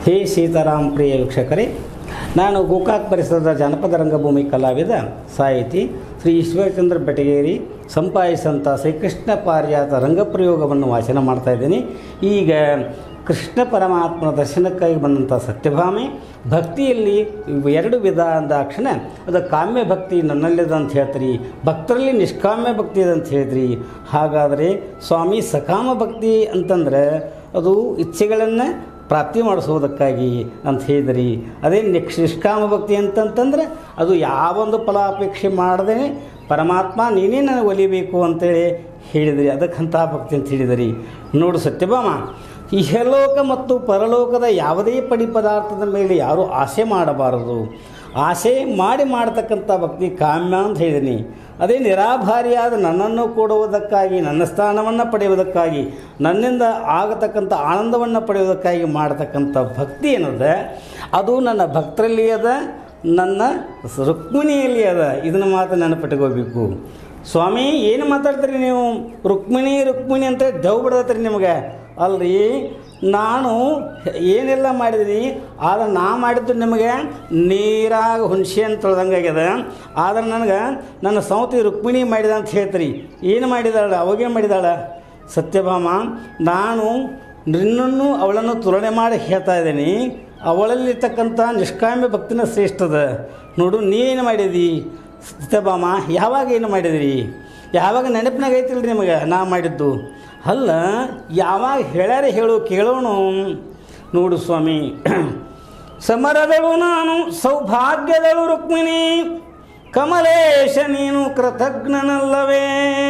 ಹೇ ಸೀತಾರಾಮ್ ಪ್ರಿಯ ವೀಕ್ಷಕರೇ ನಾನು ಗೋಕಾಕ್ ಪರಿಸರದ ಜಾನಪದ ರಂಗಭೂಮಿ ಕಲಾವಿದ ಸಾಹಿತಿ ಶ್ರೀ ಈಶ್ವರಚಂದ್ರ ಬೆಟಗೇರಿ ಸಂಪಾದಿಸಿದಂಥ ಶ್ರೀಕೃಷ್ಣ ಪಾರಿಜಾತ ರಂಗಪ್ರಯೋಗವನ್ನು ವಾಚನ ಮಾಡ್ತಾ ಇದ್ದೀನಿ ಈಗ ಕೃಷ್ಣ ಪರಮಾತ್ಮನ ದರ್ಶನಕ್ಕಾಗಿ ಬಂದಂಥ ಸತ್ಯಭಾಮೆ ಭಕ್ತಿಯಲ್ಲಿ ಇವು ಎರಡು ವಿಧ ಅಂದಾಕ್ಷಣ ಅದು ಕಾಮ್ಯ ಭಕ್ತಿ ನನ್ನಲ್ಲಿದೆ ಅಂತ ಹೇಳ್ತೀರಿ ಭಕ್ತರಲ್ಲಿ ನಿಷ್ಕಾಮ್ಯ ಭಕ್ತಿ ಇದೆ ಅಂತ ಹೇಳಿದ್ರಿ ಹಾಗಾದರೆ ಸ್ವಾಮಿ ಸಕಾಮ ಭಕ್ತಿ ಅಂತಂದ್ರೆ ಅದು ಇಚ್ಛೆಗಳನ್ನು ಪ್ರಾಪ್ತಿ ಮಾಡಿಸೋದಕ್ಕಾಗಿ ಅಂತ ಹೇಳಿದ್ರಿ ಅದೇ ನಿಕ್ಷ ನಿಷ್ಕಾಮ ಭಕ್ತಿ ಅಂತಂತಂದ್ರೆ ಅದು ಯಾವೊಂದು ಫಲಾಪೇಕ್ಷೆ ಮಾಡದೆ ಪರಮಾತ್ಮ ನೀನೇ ನನಗೆ ಒಲಿಬೇಕು ಅಂತೇಳಿ ಹೇಳಿದ್ರಿ ಅದಕ್ಕಂಥ ಭಕ್ತಿ ಅಂತ ಹೇಳಿದ್ರಿ ನೋಡು ಸತ್ಯಭಾಮ ಇಹಲೋಕ ಮತ್ತು ಪರಲೋಕದ ಯಾವುದೇ ಪಡಿ ಪದಾರ್ಥದ ಮೇಲೆ ಯಾರೂ ಆಸೆ ಮಾಡಬಾರದು ಆಸೆ ಮಾಡಿ ಮಾಡತಕ್ಕಂಥ ಭಕ್ತಿ ಕಾಮ್ಯ ಅಂತ ಹೇಳಿದ್ದೀನಿ ಅದೇ ನಿರಾಭಾರಿಯಾದ ನನ್ನನ್ನು ಕೊಡುವುದಕ್ಕಾಗಿ ನನ್ನ ಸ್ಥಾನವನ್ನು ಪಡೆಯುವುದಕ್ಕಾಗಿ ನನ್ನಿಂದ ಆಗತಕ್ಕಂಥ ಆನಂದವನ್ನು ಪಡೆಯುವುದಕ್ಕಾಗಿ ಮಾಡತಕ್ಕಂಥ ಭಕ್ತಿ ಏನದ ಅದು ನನ್ನ ಭಕ್ತರಲ್ಲಿ ಅದ ನನ್ನ ರುಕ್ಮಿಣಿಯಲ್ಲಿ ಅದ ಇದನ್ನು ಮಾತ್ರ ನೆನಪಿಟ್ಕೋಬೇಕು ಸ್ವಾಮಿ ಏನು ಮಾತಾಡ್ತೀರಿ ನೀವು ರುಕ್ಮಿಣಿ ರುಕ್ಮಿಣಿ ಅಂತ ದವ್ ಬಿಡತ್ರಿ ನಿಮಗೆ ಅಲ್ರಿ ನಾನು ಏನೆಲ್ಲ ಮಾಡಿದ್ದೀನಿ ಆದ್ರೆ ನಾ ಮಾಡಿದ್ದು ನಿಮಗೆ ನೀರಾಗ ಹುಣಸೆ ಅಂತ ತೊಳ್ದಂಗಾಗ್ಯದ ಆದ್ರೆ ನನಗೆ ನನ್ನ ಸೌತಿ ರುಕ್ಮಿಣಿ ಮಾಡಿದ ಅಂತ ಹೇಳ್ತೀರಿ ಏನು ಮಾಡಿದಾಳ ಅವಾಗೇನು ಮಾಡಿದಾಳ ಸತ್ಯಭಾಮ ನಾನು ನಿನ್ನನ್ನು ಅವಳನ್ನು ತುಲನೆ ಮಾಡಿ ಹೇಳ್ತಾ ಇದ್ದೀನಿ ಅವಳಲ್ಲಿರ್ತಕ್ಕಂಥ ನಿಷ್ಕಾಮ್ಯ ಭಕ್ತಿನ ಶ್ರೇಷ್ಠದ ನೋಡು ನೀವೇನು ಮಾಡಿದಿ ಸತ್ಯಭಾಮ ಯಾವಾಗ ಏನು ಮಾಡಿದಿರಿ ಯಾವಾಗ ನೆನಪಿನಾಗ ಐತಿಲ್ರಿ ನಿಮಗೆ ನಾ ಮಾಡಿದ್ದು ಅಲ್ಲ ಯಾವಾಗ ಹೇಳ್ಯಾರ ಹೇಳು ಕೇಳೋಣ ನೋಡು ಸ್ವಾಮಿ ಸಮರದಳು ನಾನು ಸೌಭಾಗ್ಯದಳು ರುಕ್ಮಿಣಿ ಕಮಲೇಶ ನೀನು ಕೃತಜ್ಞನಲ್ಲವೇ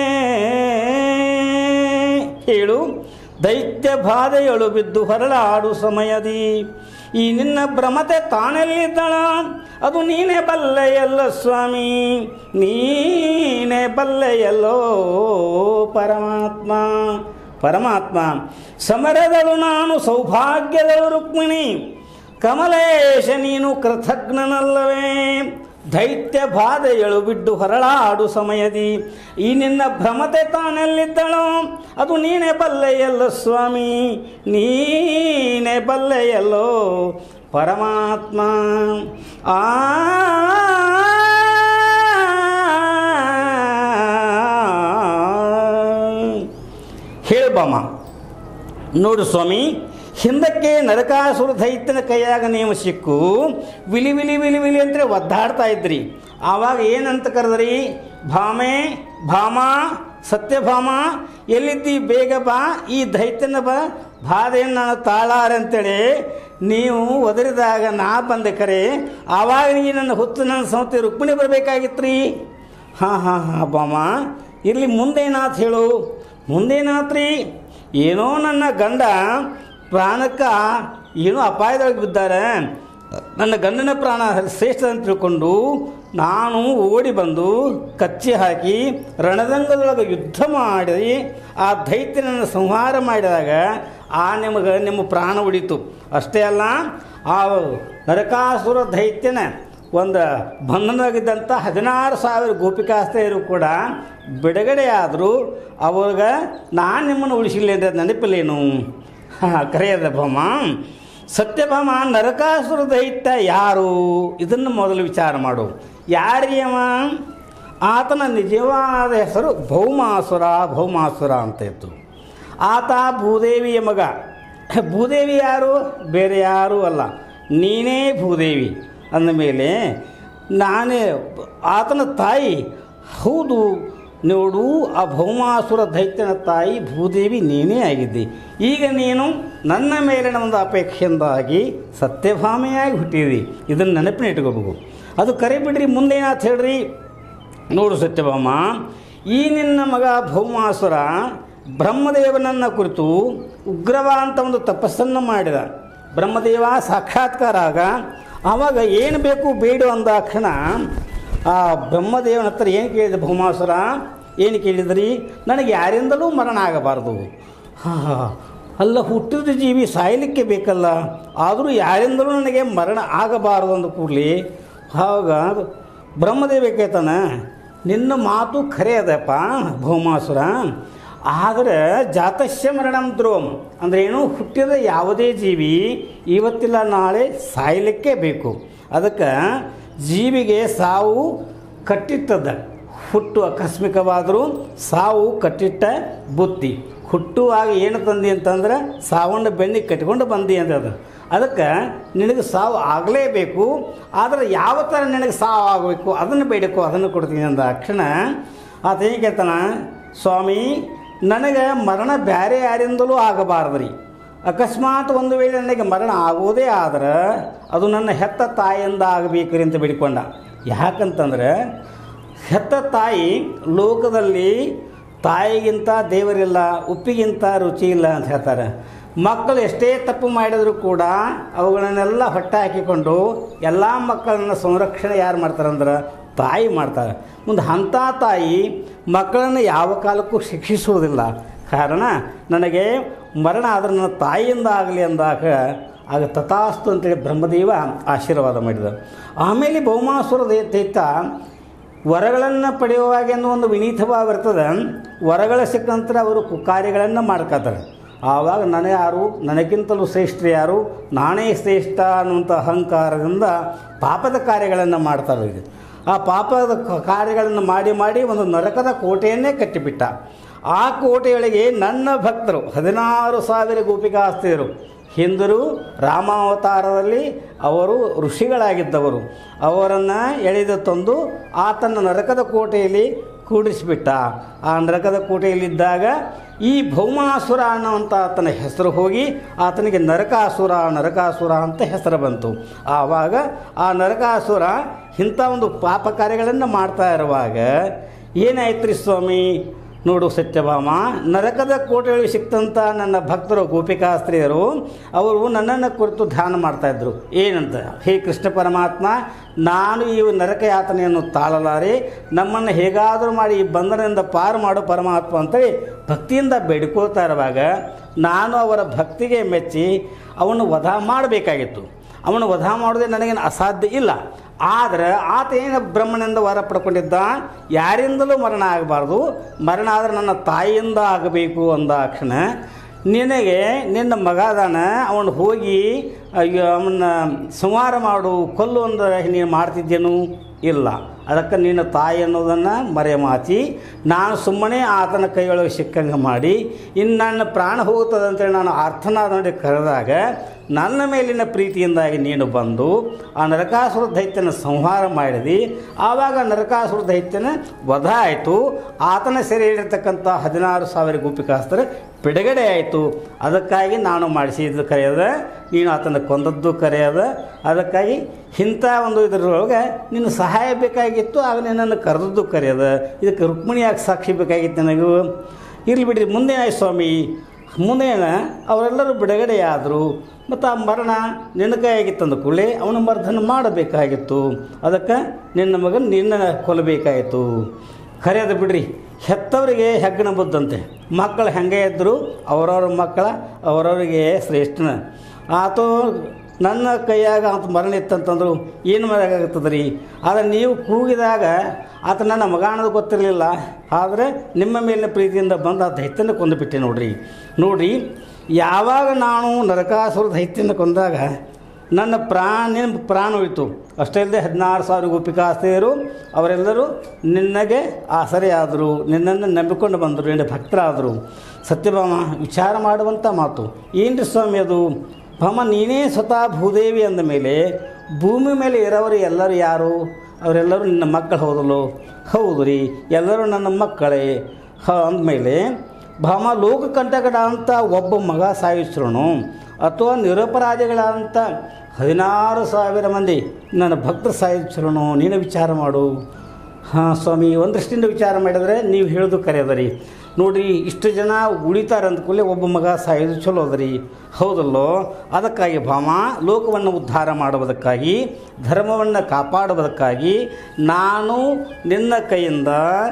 ಹೇಳು ದೈತ್ಯ ಬಾಧೆಯಳು ಬಿದ್ದು ಹೊರಳಾಡು ಸಮಯದಿ ಈ ನಿನ್ನ ಭ್ರಮತೆ ತಾನೆಲ್ಲಿದ್ದಳ ಅದು ನೀನೇ ಬಲ್ಲೆಯಲ್ಲ ಸ್ವಾಮಿ ನೀನೇ ಬಲ್ಲೆಯಲ್ಲೋ ಪರಮಾತ್ಮ ಪರಮಾತ್ಮ ಸಮರದಳು ನಾನು ಸೌಭಾಗ್ಯದಳು ರುಕ್ಮಿಣಿ ಕಮಲೇಶ ನೀನು ಕೃತಜ್ಞನಲ್ಲವೇ ದೈತ್ಯ ಬಾಧೆಯಳು ಬಿಟ್ಟು ಹೊರಳಾಡು ಸಮಯದಿ ಈ ನಿನ್ನ ಭ್ರಮತೆ ತಾನೆಲ್ಲಿದ್ದಳು ಅದು ನೀನೇ ಬಲ್ಲೆಯಲ್ಲ ಸ್ವಾಮಿ ನೀನೇ ಬಲ್ಲೆಯಲ್ಲೋ ಪರಮಾತ್ಮ ಆ ಹೇಳ್ಬಮ್ಮ ನೋಡು ಸ್ವಾಮಿ ಹಿಂದಕ್ಕೆ ನರಕಾಸುರ ದೈತ್ಯನ ಕೈಯಾಗ ನೇಮ ಸಿಕ್ಕು ವಿಲಿ ವಿಲಿ ವಿಲಿ ವಿಲಿ ಅಂದರೆ ಒದ್ದಾಡ್ತಾ ಇದ್ರಿ ಆವಾಗ ಏನಂತ ಕರೆದ್ರಿ ಭಾಮೆ ಭಾಮ ಸತ್ಯಭಾಮ ಎಲ್ಲಿದ್ದಿ ಬೇಗ ಬಾ ಈ ದೈತ್ಯನ ಬಾ ಬಾಧೆಯನ್ನು ನಾನು ತಾಳಾರೆ ಅಂತೇಳಿ ನೀವು ಒದರಿದಾಗ ನಾ ಬಂದೆ ಕರೆ ಆವಾಗ ನೀ ನನ್ನ ಹುತ್ತು ನನ್ನ ಸಂಸ್ಥೆ ರುಕ್ಮಿಣಿ ಬರಬೇಕಾಗಿತ್ತು ರೀ ಹಾಂ ಹಾಂ ಹಾಂ ಬಾಮ ಇರಲಿ ಮುಂದೇನಾತ್ ಹೇಳು ಮುಂದೇನಾತ್ರಿ ಏನೋ ನನ್ನ ಗಂಡ ಪ್ರಾಣಕ್ಕೆ ಏನೋ ಅಪಾಯದೊಳಗೆ ಬಿದ್ದಾರೆ ನನ್ನ ಗಂಡನ ಪ್ರಾಣ ಶ್ರೇಷ್ಠ ಅಂತ ತಿಳ್ಕೊಂಡು ನಾನು ಓಡಿ ಬಂದು ಕಚ್ಚಿ ಹಾಕಿ ರಣದಂಗದೊಳಗೆ ಯುದ್ಧ ಮಾಡಿ ಆ ದೈತ್ಯನನ್ನು ಸಂಹಾರ ಮಾಡಿದಾಗ ಆ ನಿಮಗೆ ನಿಮ್ಮ ಪ್ರಾಣ ಉಳಿತು ಅಷ್ಟೇ ಅಲ್ಲ ಆ ನರಕಾಸುರ ದೈತ್ಯನ ಒಂದು ಬಂಧನವಾಗಿದ್ದಂಥ ಹದಿನಾರು ಸಾವಿರ ಗೋಪಿಕಾಸ್ತೆಯರು ಕೂಡ ಬಿಡುಗಡೆಯಾದರೂ ಅವಾಗ ನಾನು ನಿಮ್ಮನ್ನು ಉಳಿಸಿಲ್ಲ ಅಂದರೆ ನೆನಪಿಲ್ಲೇನು ಹಾಂ ಕರೆಯದ ಭಾಮ ಸತ್ಯಭಾಮ ನರಕಾಸುರ ದೈತ್ಯ ಯಾರು ಇದನ್ನು ಮೊದಲು ವಿಚಾರ ಮಾಡು ಯಾರ್ಯವ ಆತನ ನಿಜವಾದ ಹೆಸರು ಭೌಮಾಸುರ ಭೌಮಾಸುರ ಅಂತ ಇತ್ತು ಆತ ಭೂದೇವಿಯ ಮಗ ಭೂದೇವಿ ಯಾರು ಬೇರೆ ಯಾರೂ ಅಲ್ಲ ನೀನೇ ಭೂದೇವಿ ಅಂದಮೇಲೆ ನಾನೇ ಆತನ ತಾಯಿ ಹೌದು ನೋಡು ಆ ಭೌಮಾಸುರ ದೈತ್ಯನ ತಾಯಿ ಭೂದೇವಿ ನೀನೇ ಆಗಿದ್ದಿ ಈಗ ನೀನು ನನ್ನ ಮೇಲಿನ ಒಂದು ಅಪೇಕ್ಷೆಯಿಂದಾಗಿ ಸತ್ಯಭಾಮೆಯಾಗಿ ಹುಟ್ಟಿದಿ ಇದನ್ನು ನೆನಪಿನ ಇಟ್ಕೋಬೇಕು ಅದು ಕರೆ ಬಿಡ್ರಿ ಮುಂದೇನಾತ್ ಹೇಳ್ರಿ ನೋಡು ಸತ್ಯಭಾಮ ಈ ನಿನ್ನ ಮಗ ಭೌಮಾಸುರ ಬ್ರಹ್ಮದೇವನನ್ನು ಕುರಿತು ಉಗ್ರವ ಅಂತ ಒಂದು ತಪಸ್ಸನ್ನು ಮಾಡಿದ ಬ್ರಹ್ಮದೇವ ಸಾಕ್ಷಾತ್ಕಾರ ಆಗ ಆವಾಗ ಏನು ಬೇಕು ಬೇಡು ಅಂದಾಕ್ಷಣ ಆ ಬ್ರಹ್ಮದೇವನ ಹತ್ರ ಏನು ಕೇಳಿದ ಭೌಮಾಸುರ ಏನು ಕೇಳಿದ್ರಿ ನನಗೆ ಯಾರಿಂದಲೂ ಮರಣ ಆಗಬಾರ್ದು ಹಾಂ ಅಲ್ಲ ಹುಟ್ಟಿದ ಜೀವಿ ಸಾಯಲಿಕ್ಕೆ ಬೇಕಲ್ಲ ಆದರೂ ಯಾರಿಂದಲೂ ನನಗೆ ಮರಣ ಆಗಬಾರದು ಅಂದ ಕೂಡಲಿ ಆವಾಗ ಬ್ರಹ್ಮದೇವ ಕೇಳ್ತಾನ ನಿನ್ನ ಮಾತು ಖರೆ ಅದಪ್ಪ ಭೌಮಾಸುರ ಆದರೆ ಜಾತಸ್ಯ ಮರಣಂ ಧ್ರುವಂ ಅಂದರೆ ಏನು ಹುಟ್ಟಿದ ಯಾವುದೇ ಜೀವಿ ಇವತ್ತಿಲ್ಲ ನಾಳೆ ಸಾಯಲಿಕ್ಕೆ ಬೇಕು ಅದಕ್ಕೆ ಜೀವಿಗೆ ಸಾವು ಕಟ್ಟಿಟ್ಟದ ಹುಟ್ಟು ಆಕಸ್ಮಿಕವಾದರೂ ಸಾವು ಕಟ್ಟಿಟ್ಟ ಬುತ್ತಿ ಹುಟ್ಟುವಾಗ ಏನು ತಂದಿ ಅಂತಂದ್ರೆ ಸಾವನ್ನ ಬೆನ್ನಿಗೆ ಕಟ್ಕೊಂಡು ಬಂದಿ ಅಂತ ಅದು ಅದಕ್ಕೆ ನಿನಗೆ ಸಾವು ಆಗಲೇಬೇಕು ಆದರೆ ಯಾವ ಥರ ನಿನಗೆ ಸಾವು ಆಗಬೇಕು ಅದನ್ನು ಬೇಡಬೇಕು ಅದನ್ನು ಕೊಡ್ತೀನಿ ಅಂದ ಕ್ಷಣ ಆತ ಏನು ಕೇಳ್ತಾನ ಸ್ವಾಮಿ ನನಗೆ ಮರಣ ಬೇರೆ ಯಾರಿಂದಲೂ ಆಗಬಾರ್ದ್ರಿ ಅಕಸ್ಮಾತ್ ಒಂದು ವೇಳೆ ನನಗೆ ಮರಣ ಆಗೋದೇ ಆದ್ರೆ ಅದು ನನ್ನ ಹೆತ್ತ ತಾಯಿಯಿಂದ ಆಗಬೇಕ್ರಿ ಅಂತ ಬೇಡಿಕೊಂಡ ಯಾಕಂತಂದ್ರೆ ಹೆತ್ತ ತಾಯಿ ಲೋಕದಲ್ಲಿ ತಾಯಿಗಿಂತ ದೇವರಿಲ್ಲ ಉಪ್ಪಿಗಿಂತ ರುಚಿ ಇಲ್ಲ ಅಂತ ಹೇಳ್ತಾರೆ ಮಕ್ಕಳು ಎಷ್ಟೇ ತಪ್ಪು ಮಾಡಿದರೂ ಕೂಡ ಅವುಗಳನ್ನೆಲ್ಲ ಹೊಟ್ಟೆ ಹಾಕಿಕೊಂಡು ಎಲ್ಲ ಮಕ್ಕಳನ್ನ ಸಂರಕ್ಷಣೆ ಯಾರು ಮಾಡ್ತಾರಂದ್ರೆ ತಾಯಿ ಮಾಡ್ತಾರೆ ಮುಂದೆ ಅಂಥ ತಾಯಿ ಮಕ್ಕಳನ್ನು ಯಾವ ಕಾಲಕ್ಕೂ ಶಿಕ್ಷಿಸುವುದಿಲ್ಲ ಕಾರಣ ನನಗೆ ಮರಣ ಆದರೆ ನನ್ನ ತಾಯಿಯಿಂದ ಆಗಲಿ ಅಂದಾಗ ಆಗ ತಥಾಸ್ತು ಅಂತೇಳಿ ಬ್ರಹ್ಮದೇವ ಆಶೀರ್ವಾದ ಮಾಡಿದ ಆಮೇಲೆ ಭೌಮಾಸುರ ದೈ- ದೈತ್ಯ ವರಗಳನ್ನು ಪಡೆಯುವಾಗ ಅನ್ನೋ ಒಂದು ವಿನೀತವಾಗಿ ಬರ್ತದೆ ವರಗಳ ಸಿಕ್ಕ ನಂತರ ಅವರು ಕಾರ್ಯಗಳನ್ನು ಮಾಡ್ಕೋತಾರೆ ಆವಾಗ ನನಗೆ ಯಾರು ನನಗಿಂತಲೂ ಶ್ರೇಷ್ಠ ಯಾರು ನಾನೇ ಶ್ರೇಷ್ಠ ಅನ್ನುವಂಥ ಅಹಂಕಾರದಿಂದ ಪಾಪದ ಕಾರ್ಯಗಳನ್ನು ಮಾಡ್ತಾರೆ ಇದು ಆ ಪಾಪದ ಕ- ಕಾರ್ಯಗಳನ್ನು ಮಾಡಿ ಮಾಡಿ ಒಂದು ನರಕದ ಕೋಟೆಯನ್ನೇ ಕಟ್ಟಿಬಿಟ್ಟ ಆ ಕೋಟೆಯೊಳಗೆ ನನ್ನ ಭಕ್ತರು ಹದಿನಾರು ಸಾವಿರ ಗೋಪಿಕಾಸ್ತಿಯರು ಹಿಂದರು ರಾಮಾವತಾರದಲ್ಲಿ ಅವರು ಋಷಿಗಳಾಗಿದ್ದವರು ಅವರನ್ನು ಎಳೆದು ತಂದು ಆತನ ನರಕದ ಕೋಟೆಯಲ್ಲಿ ಕೂಡಿಸಿಬಿಟ್ಟ ಆ ನರಕದ ಕೋಟೆಯಲ್ಲಿದ್ದಾಗ ಈ ಭೌಮಾಸುರ ಅನ್ನುವಂಥ ಆತನ ಹೆಸರು ಹೋಗಿ ಆತನಿಗೆ ನರಕಾಸುರ ನರಕಾಸುರ ಅಂತ ಹೆಸರು ಬಂತು ಆವಾಗ ಆ ನರಕಾಸುರ ಇಂಥ ಒಂದು ಪಾಪ ಕಾರ್ಯಗಳನ್ನು ಮಾಡ್ತಾ ಇರುವಾಗ ಏನಾಯ್ತು ರೀ ಸ್ವಾಮಿ ನೋಡು ಸತ್ಯಭಾಮ ನರಕದ ಕೋಟೆಯೊಳಗೆ ಸಿಕ್ತಂಥ ನನ್ನ ಭಕ್ತರು ಗೋಪಿಕಾಸ್ತ್ರೀಯರು ಅವರು ನನ್ನನ್ನು ಕುರಿತು ಧ್ಯಾನ ಮಾಡ್ತಾಯಿದ್ರು ಏನಂತ ಹೇ ಕೃಷ್ಣ ಪರಮಾತ್ಮ ನಾನು ಈ ನರಕ ಯಾತನೆಯನ್ನು ತಾಳಲಾರೆ ನಮ್ಮನ್ನು ಹೇಗಾದರೂ ಮಾಡಿ ಈ ಬಂಧನದಿಂದ ಪಾರು ಮಾಡು ಪರಮಾತ್ಮ ಅಂತೇಳಿ ಭಕ್ತಿಯಿಂದ ಬೇಡಿಕೊಳ್ತಾ ಇರುವಾಗ ನಾನು ಅವರ ಭಕ್ತಿಗೆ ಮೆಚ್ಚಿ ಅವನು ವಧ ಮಾಡಬೇಕಾಗಿತ್ತು ಅವನು ವಧ ಮಾಡೋದೇ ನನಗೇನು ಅಸಾಧ್ಯ ಇಲ್ಲ ಆದರೆ ಆತ ಏನು ಬ್ರಹ್ಮನಿಂದ ವರ ಪಡ್ಕೊಂಡಿದ್ದ ಯಾರಿಂದಲೂ ಮರಣ ಆಗಬಾರ್ದು ಮರಣ ಆದರೆ ನನ್ನ ತಾಯಿಯಿಂದ ಆಗಬೇಕು ಅಂದಾಕ್ಷಣ ನಿನಗೆ ನಿನ್ನ ಮಗ ಅದಾನ ಅವನು ಹೋಗಿ ಅಯ್ಯೋ ಅವನ್ನ ಸಂಹಾರ ಮಾಡು ಕೊಲ್ಲು ಅಂದ್ರೆ ನೀನು ಮಾಡ್ತಿದ್ದೇನು ಇಲ್ಲ ಅದಕ್ಕೆ ನಿನ್ನ ತಾಯಿ ಅನ್ನೋದನ್ನು ಮರೆಮಾಚಿ ನಾನು ಸುಮ್ಮನೆ ಆತನ ಕೈಯೊಳಗೆ ಸಿಕ್ಕಂಗೆ ಮಾಡಿ ಇನ್ನು ನನ್ನ ಪ್ರಾಣ ಹೋಗುತ್ತದೆ ಅಂತೇಳಿ ನಾನು ಅರ್ಥನಾದ ನೋಡಿ ಕರೆದಾಗ ನನ್ನ ಮೇಲಿನ ಪ್ರೀತಿಯಿಂದಾಗಿ ನೀನು ಬಂದು ಆ ನರಕಾಸುರ ದೈತ್ಯನ ಸಂಹಾರ ಮಾಡಿದಿ ಆವಾಗ ನರಕಾಸುರ ದೈತ್ಯನ ವಧ ಆಯಿತು ಆತನ ಸೆರೆ ಹಿಡಿರ್ತಕ್ಕಂಥ ಹದಿನಾರು ಸಾವಿರ ಗೋಪಿಕಾಸ್ತ್ರ ಬಿಡುಗಡೆ ಆಯಿತು ಅದಕ್ಕಾಗಿ ನಾನು ಮಾಡಿಸಿದ್ದು ಕರೆಯದ ನೀನು ಆತನ ಕೊಂದದ್ದು ಕರೆಯದ ಅದಕ್ಕಾಗಿ ಇಂಥ ಒಂದು ಇದರೊಳಗೆ ನಿನ್ನ ಸಹಾಯ ಬೇಕಾಗಿತ್ತು ಆಗ ನಿನ್ನನ್ನು ಕರೆದದ್ದು ಕರೆಯದ ಇದಕ್ಕೆ ರುಕ್ಮಿಣಿಯಾಗಿ ಸಾಕ್ಷಿ ಬೇಕಾಗಿತ್ತು ನನಗೂ ಇರಲಿ ಬಿಡ್ರಿ ಮುಂದೆ ಆಯ್ತು ಸ್ವಾಮಿ ಮುಂದೇನ ಅವರೆಲ್ಲರೂ ಬಿಡುಗಡೆಯಾದರು ಮತ್ತು ಆ ಮರಣ ನಿನ್ನ ಕೈಯಾಗಿತ್ತು ಅಂದ ಕೂಡಲೇ ಅವನ ಮರ್ದನ ಮಾಡಬೇಕಾಗಿತ್ತು ಅದಕ್ಕೆ ನಿನ್ನ ಮಗನ ನಿನ್ನ ಕೊಲ್ಲಬೇಕಾಯಿತು ಕರೆಯದು ಬಿಡ್ರಿ ಹೆತ್ತವರಿಗೆ ಹೆಗ್ಗಣ ಬುದ್ಧಂತೆ ಮಕ್ಕಳು ಹೆಂಗೆ ಇದ್ದರು ಅವರವ್ರ ಮಕ್ಕಳ ಅವರವರಿಗೆ ಶ್ರೇಷ್ಠನ ಆತೋ ನನ್ನ ಕೈಯಾಗ ಆತ ಮರಣ ಇತ್ತಂತಂದ್ರು ಏನು ಮಾಡೋಕ್ಕಾಗ್ತದೆ ರೀ ಆದರೆ ನೀವು ಕೂಗಿದಾಗ ಆತ ನನ್ನ ಮಗ ಅನ್ನೋದು ಗೊತ್ತಿರಲಿಲ್ಲ ಆದರೆ ನಿಮ್ಮ ಮೇಲಿನ ಪ್ರೀತಿಯಿಂದ ಬಂದು ಆ ದೈತ್ಯನ ಕೊಂದುಬಿಟ್ಟೆ ನೋಡ್ರಿ ನೋಡ್ರಿ ಯಾವಾಗ ನಾನು ನರಕಾಸುರ ದೈತ್ಯನ ಕೊಂದಾಗ ನನ್ನ ಪ್ರಾಣ ನಿನ್ನ ಪ್ರಾಣ ಹೋಯಿತು ಅಷ್ಟೇ ಅಲ್ಲದೆ ಹದಿನಾರು ಸಾವಿರ ಗೋಪಿಕಾಸ್ತೆಯರು ಅವರೆಲ್ಲರೂ ನಿನ್ನಗೆ ಆಸರೆಯಾದರು ನಿನ್ನನ್ನು ನಂಬಿಕೊಂಡು ಬಂದರು ನಿನ್ನ ಭಕ್ತರಾದರು ಸತ್ಯಭಾಮ ವಿಚಾರ ಮಾಡುವಂಥ ಮಾತು ಏನು ಸ್ವಾಮಿ ಅದು ಭಾಮ ನೀನೇ ಸ್ವತಃ ಭೂದೇವಿ ಅಂದ ಮೇಲೆ ಭೂಮಿ ಮೇಲೆ ಇರೋರು ಎಲ್ಲರೂ ಯಾರು ಅವರೆಲ್ಲರೂ ನಿನ್ನ ಮಕ್ಕಳು ಹೌದಲ್ಲೋ ಹೌದು ರೀ ಎಲ್ಲರೂ ನನ್ನ ಮಕ್ಕಳೇ ಹ ಅಂದಮೇಲೆ ಭಾಮ ಲೋಕಕಂಟಕಡ ಅಂತ ಒಬ್ಬ ಮಗ ಸಾಯಿಸ್ರು ಅಥವಾ ನಿರಪರಾಧಿಗಳಂತ ಹದಿನಾರು ಸಾವಿರ ಮಂದಿ ನನ್ನ ಭಕ್ತರು ಸಾಯಿಸ್ರು ನೀನು ವಿಚಾರ ಮಾಡು ಹಾಂ ಸ್ವಾಮಿ ಒಂದಷ್ಟಿಂದ ವಿಚಾರ ಮಾಡಿದರೆ ನೀವು ಹೇಳೋದು ಕರೆಯದರಿ ನೋಡ್ರಿ ಇಷ್ಟು ಜನ ಉಳಿತಾರೆ ಅಂದ ಕೂಡಲೇ ಒಬ್ಬ ಮಗ ಸಾಯೋದು ಚಲೋ ಅದರಿ ಹೌದಲ್ಲೋ ಅದಕ್ಕಾಗಿ ಭಾಮ ಲೋಕವನ್ನು ಉದ್ಧಾರ ಮಾಡುವುದಕ್ಕಾಗಿ ಧರ್ಮವನ್ನು ಕಾಪಾಡುವುದಕ್ಕಾಗಿ ನಾನು ನಿನ್ನ ಕೈಯಿಂದ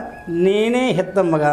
ನೀನೇ ಹೆತ್ತ ಮಗ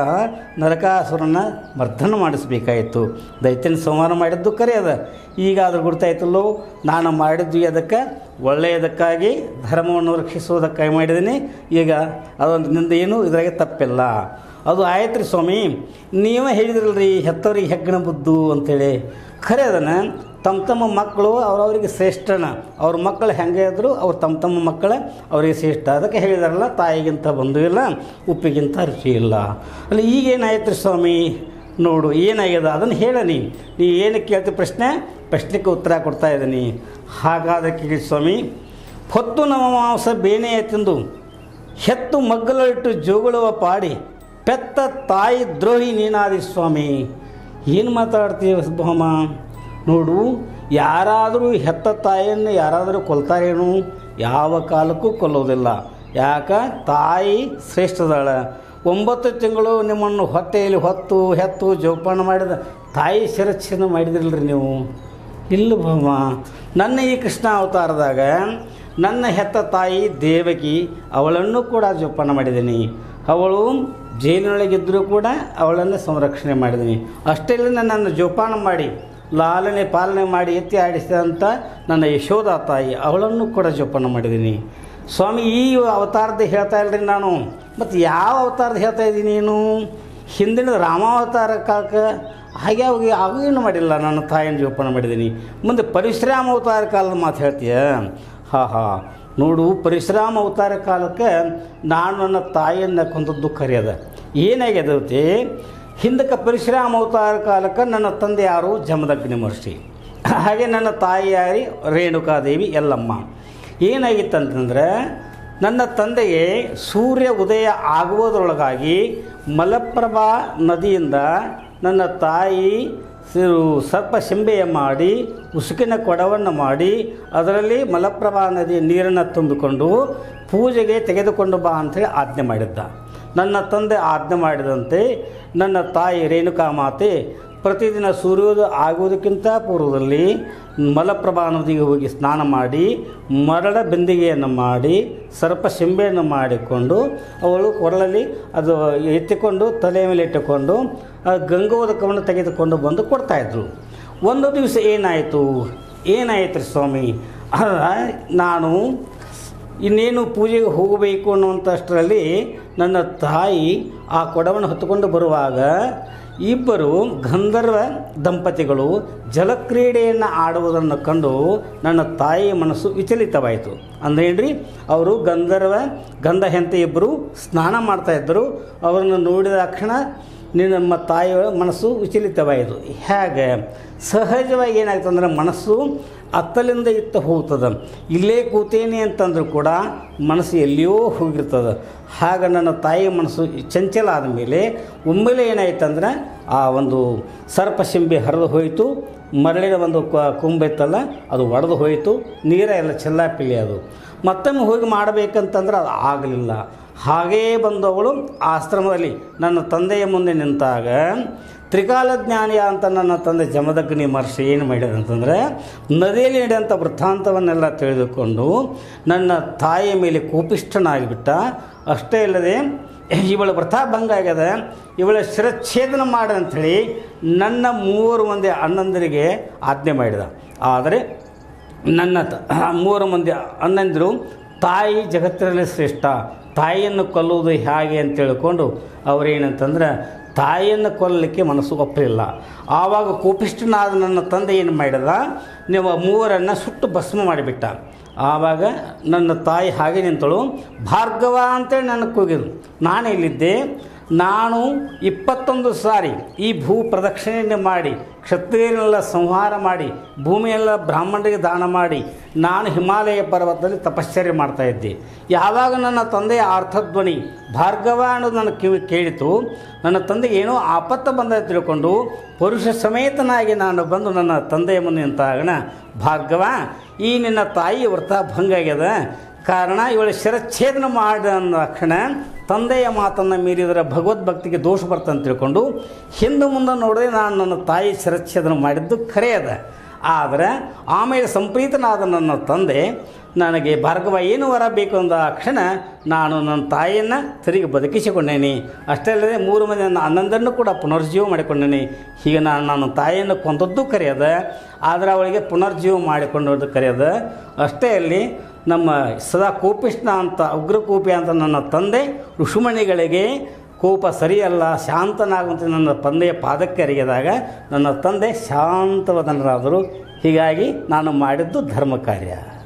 ನರಕಾಸುರನ ಮರ್ದನ ಮಾಡಿಸಬೇಕಾಯಿತು ದೈತ್ಯನ ಸಂಹಾರ ಮಾಡಿದ್ದು ಕರೆಯದ ಈಗ ಅದ್ರ ಗುರ್ತಾಯ್ತಲ್ಲೋ ನಾನು ಮಾಡಿದ್ದು ಅದಕ್ಕೆ ಒಳ್ಳೆಯದಕ್ಕಾಗಿ ಧರ್ಮವನ್ನು ರಕ್ಷಿಸುವುದಕ್ಕಾಗಿ ಮಾಡಿದ್ದೀನಿ ಈಗ ಅದೊಂದು ನಿಂದ ಏನು ಇದರಾಗೆ ತಪ್ಪಿಲ್ಲ ಅದು ಆಯ್ತು ರೀ ಸ್ವಾಮಿ ನೀವೇ ಹೇಳಿದ್ರಲ್ರಿ ಹೆತ್ತವ್ರಿಗೆ ಹೆಗ್ಗಣ ಬುದ್ದು ಅಂತೇಳಿ ಖರೆ ಅದನ್ನು ತಮ್ಮ ತಮ್ಮ ಮಕ್ಕಳು ಅವ್ರವ್ರಿಗೆ ಶ್ರೇಷ್ಠನ ಅವ್ರ ಮಕ್ಕಳು ಹೆಂಗೆ ಇದ್ರು ಅವ್ರು ತಮ್ಮ ತಮ್ಮ ಮಕ್ಕಳ ಅವರಿಗೆ ಶ್ರೇಷ್ಠ ಅದಕ್ಕೆ ಹೇಳಿದಾರಲ್ಲ ತಾಯಿಗಿಂತ ಬಂಧು ಇಲ್ಲ ಉಪ್ಪಿಗಿಂತ ರುಚಿ ಇಲ್ಲ ಅಲ್ಲಿ ಈಗೇನಾಯ್ತು ರೀ ಸ್ವಾಮಿ ನೋಡು ಏನಾಗ್ಯದ ಅದನ್ನು ಹೇಳ ನೀ ನೀ ಏನು ಕೇಳ್ತಿ ಪ್ರಶ್ನೆ ಪ್ರಶ್ನೆಗೆ ಉತ್ತರ ಕೊಡ್ತಾ ಇದ್ದೀನಿ ಹಾಗಾದ ಕೇಳಿ ಸ್ವಾಮಿ ಹೊತ್ತು ನಮ್ಮ ಮಾಂಸ ಬೇನೆಯ ತಿಂದು ಹೆತ್ತು ಮಗ್ಗಲಿಟ್ಟು ಜೋಗುಳುವ ಪಾಡಿ ಪೆತ್ತ ತಾಯಿ ದ್ರೋಹಿ ನೀನಾದಿ ಸ್ವಾಮಿ ಏನು ಮಾತಾಡ್ತೀವಿ ಭಾಮ ನೋಡು ಯಾರಾದರೂ ಹೆತ್ತ ತಾಯಿಯನ್ನು ಯಾರಾದರೂ ಕೊಲ್ತಾರೇನು ಯಾವ ಕಾಲಕ್ಕೂ ಕೊಲ್ಲೋದಿಲ್ಲ ಯಾಕ ತಾಯಿ ಶ್ರೇಷ್ಠದಾಳ ಒಂಬತ್ತು ತಿಂಗಳು ನಿಮ್ಮನ್ನು ಹೊಟ್ಟೆಯಲ್ಲಿ ಹೊತ್ತು ಹೆತ್ತು ಜೋಪಾನ ಮಾಡಿದ ತಾಯಿ ಶಿರಚ್ಛೇದ ಮಾಡಿದ್ರಲ್ರಿ ನೀವು ಇಲ್ಲ ಭಾಮ ನನ್ನ ಈ ಕೃಷ್ಣ ಅವತಾರದಾಗ ನನ್ನ ಹೆತ್ತ ತಾಯಿ ದೇವಕಿ ಅವಳನ್ನು ಕೂಡ ಜೋಪಾನ ಮಾಡಿದ್ದೀನಿ ಅವಳು ಜೈಲಿನೊಳಗಿದ್ದರೂ ಕೂಡ ಅವಳನ್ನು ಸಂರಕ್ಷಣೆ ಮಾಡಿದ್ದೀನಿ ಅಷ್ಟೇ ಇಲ್ಲ ನನ್ನನ್ನು ಜೋಪಾನ ಮಾಡಿ ಲಾಲನೆ ಪಾಲನೆ ಮಾಡಿ ಎತ್ತಿ ಆಡಿಸಿದಂಥ ನನ್ನ ಯಶೋಧ ತಾಯಿ ಅವಳನ್ನು ಕೂಡ ಜೋಪಾನ ಮಾಡಿದ್ದೀನಿ ಸ್ವಾಮಿ ಈ ಅವತಾರದ ಹೇಳ್ತಾ ಇಲ್ರಿ ನಾನು ಮತ್ತು ಯಾವ ಅವತಾರದ ಹೇಳ್ತಾ ಇದ್ದೀನಿ ನೀನು ಹಿಂದಿನ ರಾಮಾವತಾರ ಕಾಲಕ್ಕೆ ಹಾಗೆ ಅವಾಗ ಅವೇನು ಮಾಡಿಲ್ಲ ನನ್ನ ತಾಯಿಯನ್ನು ಜೋಪಾನ ಮಾಡಿದ್ದೀನಿ ಮುಂದೆ ಪರಶುರಾಮ ಅವತಾರ ಕಾಲದ ಮಾತು ಹೇಳ್ತೀಯ ಹಾ ಹಾ ನೋಡು ಪರಶುರಾಮ ಅವತಾರ ಕಾಲಕ್ಕೆ ನಾನು ನನ್ನ ತಾಯಿಯನ್ನು ಕೊಂದದ್ದು ಕರೆಯದ ಏನಾಗ್ಯದೈತಿ ಹಿಂದಕ್ಕೆ ಪರಶುರಾಮ ಅವತಾರ ಕಾಲಕ್ಕೆ ನನ್ನ ತಂದೆ ಯಾರು ಜಮದಗ್ನಿ ಮಹರ್ಷಿ ಹಾಗೆ ನನ್ನ ತಾಯಿ ಯಾರಿ ರೇಣುಕಾದೇವಿ ಎಲ್ಲಮ್ಮ ಏನಾಗಿತ್ತಂತಂದ್ರೆ ನನ್ನ ತಂದೆಗೆ ಸೂರ್ಯ ಉದಯ ಆಗುವುದರೊಳಗಾಗಿ ಮಲಪ್ರಭಾ ನದಿಯಿಂದ ನನ್ನ ತಾಯಿ ಸಿರು- ಸರ್ಪ ಶೆಂಬೆಯ ಮಾಡಿ ಉಸುಕಿನ ಕೊಡವನ್ನು ಮಾಡಿ ಅದರಲ್ಲಿ ಮಲಪ್ರಭಾ ನದಿಯ ನೀರನ್ನು ತುಂಬಿಕೊಂಡು ಪೂಜೆಗೆ ತೆಗೆದುಕೊಂಡು ಬಾ ಅಂಥೇಳಿ ಆಜ್ಞೆ ಮಾಡಿದ್ದ ನನ್ನ ತಂದೆ ಆಜ್ಞೆ ಮಾಡಿದಂತೆ ನನ್ನ ತಾಯಿ ರೇಣುಕಾ ಮಾತೆ ಪ್ರತಿದಿನ ಸೂರ್ಯೋದಯ ಆಗುವುದಕ್ಕಿಂತ ಪೂರ್ವದಲ್ಲಿ ಮಲಪ್ರಭಾ ನದಿಗೆ ಹೋಗಿ ಸ್ನಾನ ಮಾಡಿ ಮರಳ ಬೆಂದಿಗೆಯನ್ನು ಮಾಡಿ ಸರ್ಪ ಶೆಂಬೆಯನ್ನು ಮಾಡಿಕೊಂಡು ಅವಳು ಕೊರಳಲ್ಲಿ ಅದು ಎತ್ತಿಕೊಂಡು ತಲೆಯ ಮೇಲೆ ಇಟ್ಟುಕೊಂಡು ಆ ಗಂಗೋದಕವನ್ನು ತೆಗೆದುಕೊಂಡು ಬಂದು ಕೊಡ್ತಾಯಿದ್ರು ಒಂದು ದಿವಸ ಏನಾಯಿತು ಏನಾಯಿತು ರೀ ಸ್ವಾಮಿ ಆಗ ನಾನು ಇನ್ನೇನು ಪೂಜೆಗೆ ಹೋಗಬೇಕು ಅನ್ನುವಂಥಷ್ಟರಲ್ಲಿ ನನ್ನ ತಾಯಿ ಆ ಕೊಡವನ್ನು ಹೊತ್ತುಕೊಂಡು ಬರುವಾಗ ಇಬ್ಬರು ಗಂಧರ್ವ ದಂಪತಿಗಳು ಜಲಕ್ರೀಡೆಯನ್ನು ಆಡುವುದನ್ನು ಕಂಡು ನನ್ನ ತಾಯಿಯ ಮನಸ್ಸು ವಿಚಲಿತವಾಯಿತು ಅಂದ್ರೆ ಏನ್ರಿ ಅವರು ಗಂಧರ್ವ ಗಂಧ ಹೆಂತೆ ಇಬ್ಬರು ಸ್ನಾನ ಮಾಡ್ತಾ ಇದ್ದರು ಅವರನ್ನು ನೋಡಿದ ತಕ್ಷಣ ನಿನ್ನ ನಮ್ಮ ತಾಯಿಯ ಮನಸ್ಸು ವಿಚಲಿತವಾಯಿತು ಹೇಗೆ ಸಹಜವಾಗಿ ಏನಾಗ್ತದೆ ಅಂದರೆ ಮನಸ್ಸು ಅತ್ತಲಿಂದ ಇತ್ತ ಹೋಗ್ತದೆ ಇಲ್ಲೇ ಕೂತೇನೆ ಅಂತಂದ್ರೂ ಕೂಡ ಮನಸ್ಸು ಎಲ್ಲಿಯೋ ಹೋಗಿರ್ತದೆ ಆಗ ನನ್ನ ತಾಯಿಯ ಮನಸ್ಸು ಚಂಚಲ ಆದಮೇಲೆ ಒಮ್ಮೆಲೆ ಏನಾಯ್ತಂದ್ರೆ ಆ ಒಂದು ಸರ್ಪಶಿಂಬಿ ಹರಿದು ಹೋಯಿತು ಮರಳಿನ ಒಂದು ಕ- ಕೊಂಬೆತ್ತಲ್ಲ ಅದು ಒಡೆದು ಹೋಯಿತು ನೀರ ಎಲ್ಲ ಚೆಲ್ಲಾಪಿಲ್ಲಿ ಅದು ಮತ್ತೊಮ್ಮೆ ಹೋಗಿ ಮಾಡಬೇಕಂತಂದ್ರೆ ಅದು ಆಗಲಿಲ್ಲ ಹಾಗೇ ಬಂದವಳು ಆಶ್ರಮದಲ್ಲಿ ನನ್ನ ತಂದೆಯ ಮುಂದೆ ನಿಂತಾಗ ತ್ರಿಕಾಲ ಜ್ಞಾನಿಯ ಅಂತ ನನ್ನ ತಂದೆ ಜಮದಗ್ನಿ ಮಹರ್ಷಿ ಏನು ಮಾಡಿದ ಅಂತಂದರೆ ನದಿಯಲ್ಲಿ ನಡೆಯುವಂಥ ವೃತ್ತಾಂತವನ್ನೆಲ್ಲ ತಿಳಿದುಕೊಂಡು ನನ್ನ ತಾಯಿಯ ಮೇಲೆ ಕೋಪಿಷ್ಠನಾಗಿಬಿಟ್ಟ ಅಷ್ಟೇ ಇಲ್ಲದೆ ಇವಳ ವ್ರತಾಭಂಗ ಆಗ್ಯದ ಇವಳ ಶಿರಚ್ಛೇದನ ಮಾಡ ಅಂಥೇಳಿ ನನ್ನ ಮೂವರು ಮಂದಿ ಅಣ್ಣಂದರಿಗೆ ಆಜ್ಞೆ ಮಾಡಿದ ಆದರೆ ನನ್ನ ತ- ಮೂವರು ಮಂದಿ ಅಣ್ಣಂದಿರು ತಾಯಿ ಜಗತ್ತಿನಲ್ಲಿ ಶ್ರೇಷ್ಠ ತಾಯಿಯನ್ನು ಕೊಲ್ಲುವುದು ಹೇಗೆ ಅಂತ ತಿಳ್ಕೊಂಡು ಅವರೇನಂತಂದ್ರೆ ತಾಯಿಯನ್ನು ಕೊಲ್ಲಲಿಕ್ಕೆ ಮನಸ್ಸು ಒಪ್ಪಲಿಲ್ಲ ಆವಾಗ ಕೋಪಿಷ್ಠನಾದ ನನ್ನ ತಂದೆ ಏನು ಮಾಡಿದ ನೀವು ಮೂವರನ್ನು ಸುಟ್ಟು ಭಸ್ಮ ಮಾಡಿಬಿಟ್ಟ ಆವಾಗ ನನ್ನ ತಾಯಿ ಹಾಗೆ ನಿಂತಳು ಭಾರ್ಗವ ಅಂತೇಳಿ ನನಗೆ ಕೂಗಿದ್ರು ನಾನು ಇಲ್ಲಿದ್ದೆ ನಾನು ಇಪ್ಪತ್ತೊಂದು ಸಾರಿ ಈ ಭೂ ಪ್ರದಕ್ಷಿಣೆಯನ್ನು ಮಾಡಿ ಕ್ಷತ್ರಿಯರನ್ನೆಲ್ಲ ಸಂಹಾರ ಮಾಡಿ ಭೂಮಿಯೆಲ್ಲ ಬ್ರಾಹ್ಮಣರಿಗೆ ದಾನ ಮಾಡಿ ನಾನು ಹಿಮಾಲಯ ಪರ್ವತದಲ್ಲಿ ತಪಶ್ಚರ್ಯ ಮಾಡ್ತಾ ಇದ್ದೆ ಯಾವಾಗ ನನ್ನ ತಂದೆಯ ಅರ್ಥಧ್ವನಿ ಭಾರ್ಗವ ಅನ್ನೋದು ನನ್ನ ಕಿವಿ ಕೇಳಿತು ನನ್ನ ತಂದೆಗೆ ಏನೋ ಆಪತ್ತು ಬಂದ ತಿಳ್ಕೊಂಡು ಪುರುಷ ಸಮೇತನಾಗಿ ನಾನು ಬಂದು ನನ್ನ ತಂದೆಯ ಮುಂದೆ ನಿಂತಾಗಣ ಭಾರ್ಗವ ಈ ನಿನ್ನ ತಾಯಿ ವ್ರತ ಭಂಗ ಆಗ್ಯದ ಕಾರಣ ಇವಳ ಶಿರಚ್ಛೇದನ ಮಾಡಿದ ತಕ್ಷಣ ತಂದೆಯ ಮಾತನ್ನು ಮೀರಿದರೆ ಭಗವದ್ಭಕ್ತಿಗೆ ದೋಷ ಬರ್ತಂತ ತಿಳ್ಕೊಂಡು ಹಿಂದೆ ಮುಂದೆ ನೋಡಿದ್ರೆ ನಾನು ನನ್ನ ತಾಯಿ ಶಿರಚ್ಛೇದನ ಮಾಡಿದ್ದು ಖರೆ ಅದ ಆದರೆ ಆಮೇಲೆ ಸಂಪ್ರೀತನಾದ ನನ್ನ ತಂದೆ ನನಗೆ ಭಾರ್ಗವ ಏನು ವರ ಬೇಕು ಅಂದ ಕ್ಷಣ ನಾನು ನನ್ನ ತಾಯಿಯನ್ನು ತಿರುಗಿ ಬದುಕಿಸಿಕೊಂಡೇನೆ ಅಷ್ಟೇ ಅಲ್ಲದೆ ಮೂರು ಮಂದಿ ನನ್ನ ಅಣ್ಣಂದನ್ನು ಕೂಡ ಪುನರ್ಜೀವ ಮಾಡಿಕೊಂಡೇನೆ ಹೀಗೆ ನಾನು ನನ್ನ ತಾಯಿಯನ್ನು ಕೊಂದದ್ದು ಕರೆಯದ ಆದರೆ ಅವಳಿಗೆ ಪುನರ್ಜೀವ ಮಾಡಿಕೊಂಡದ್ದು ಕರೆಯದ ಅಷ್ಟೇ ಅಲ್ಲಿ ನಮ್ಮ ಸದಾ ಕೋಪಿಷ್ಣ ಅಂತ ಉಗ್ರಕೋಪಿ ಅಂತ ನನ್ನ ತಂದೆ ಋಷಿಮಣಿಗಳಿಗೆ ಕೋಪ ಸರಿಯಲ್ಲ ಶಾಂತನಾಗುವಂತೆ ನನ್ನ ತಂದೆಯ ಪಾದಕ್ಕೆ ಅರಿಗಿದಾಗ ನನ್ನ ತಂದೆ ಶಾಂತವದನರಾದರು ಹೀಗಾಗಿ ನಾನು ಮಾಡಿದ್ದು ಧರ್ಮ ಕಾರ್ಯ